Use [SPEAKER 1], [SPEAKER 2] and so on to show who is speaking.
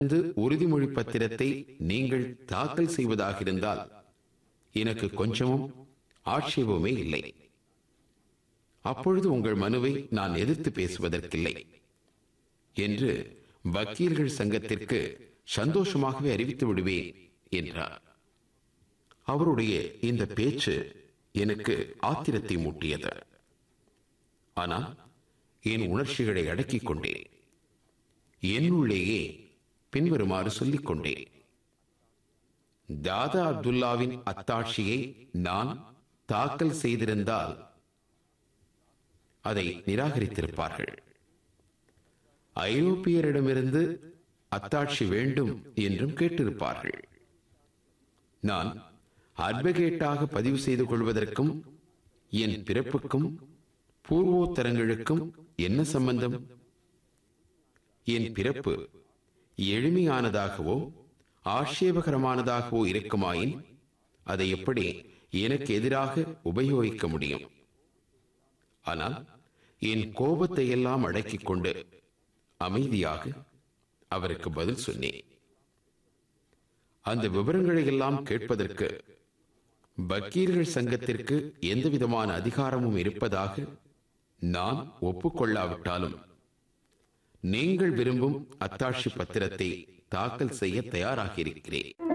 [SPEAKER 1] இருந்து உறுதிமொழி பத்திரத்தை நீங்கள் தாக்கல் செய்வதாக இருந்தால் எனக்கு கொஞ்சமும் ஆட்சேபமே இல்லை அப்பொழுது உங்கள் மனுவை நான் எதிர்த்து பேசுவதற்கில்லை என்று வக்கீல்கள் சங்கத்திற்கு சந்தோஷமாகவே அறிவித்து விடுவேன் என்றார் அவருடைய இந்த பேச்சு எனக்கு ஆத்திரத்தை மூட்டியது ஆனால் என் உணர்ச்சிகளை அடக்கிக் கொண்டேன் என்னுள்ளேயே பின்வருமாறு சொல்லிக் கொண்டேன் தாதா அப்துல்லாவின் அத்தாட்சியை நான் தாக்கல் செய்திருந்தால் அதை நிராகரித்திருப்பார்கள் ஐரோப்பியரிடமிருந்து அத்தாட்சி வேண்டும் என்றும் கேட்டிருப்பார்கள் நான் அட்வொகேட்டாக பதிவு செய்து கொள்வதற்கும் என் பிறப்புக்கும் பூர்வோத்தரங்களுக்கும் என்ன சம்பந்தம் என் பிறப்பு எளிமையானதாகவோ ஆட்சேபகரமானதாகவோ இருக்குமாயின் அதை எப்படி எனக்கு எதிராக உபயோகிக்க முடியும் ஆனால் என் கோபத்தை எல்லாம் அடக்கிக் கொண்டு அமைதியாக அவருக்கு பதில் சொன்னேன் அந்த விவரங்களை எல்லாம் கேட்பதற்கு வக்கீல்கள் சங்கத்திற்கு எந்த விதமான அதிகாரமும் இருப்பதாக நான் ஒப்புக்கொள்ளாவிட்டாலும் நீங்கள் விரும்பும் அத்தாட்சி பத்திரத்தை தாக்கல் செய்ய தயாராக இருக்கிறேன்